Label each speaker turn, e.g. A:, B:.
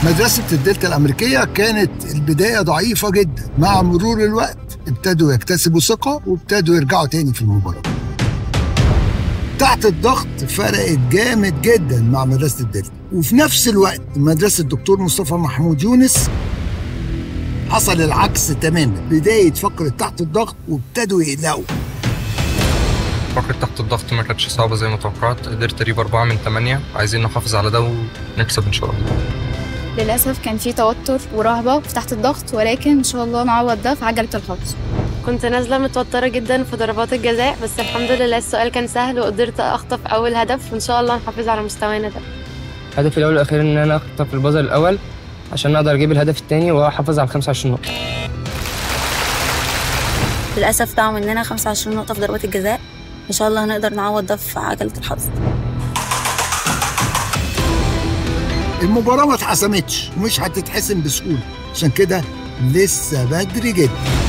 A: مدرسة الدلتا الأمريكية كانت البداية ضعيفة جدا مع مرور الوقت ابتدوا يكتسبوا ثقة وابتدوا يرجعوا تاني في المباراة تحت الضغط فرقت جامد جدا مع مدرسة الدلتا وفي نفس الوقت مدرسة الدكتور مصطفى محمود يونس حصل العكس تماما بداية فقرة تحت الضغط وابتدوا يقلقوا
B: فقرة تحت الضغط ما كانتش صعبة زي ما توقعت قدرت أجيب أربعة من تمانية عايزين نحافظ على ده ونكسب إن شاء الله
C: للأسف كان في توتر ورهبة في تحت الضغط ولكن إن شاء الله نعوض ده في عجلة الحظ
D: كنت نازلة متوترة جدا في ضربات الجزاء بس الحمد لله السؤال كان سهل وقدرت أخطف أول هدف وإن شاء الله نحافظ على مستوانا ده
E: هدفي الأول والأخير إن أنا أخطف البازر الأول عشان أقدر أجيب الهدف الثاني وأحافظ على 25 نقطة
F: للأسف ضاعوا مننا 25 نقطة في ضربات الجزاء إن شاء الله هنقدر نعوض ده في عجلة الحظ
A: المباراة ما اتحسمتش ومش هتتحسم بسهولة عشان كده لسه بدري جدا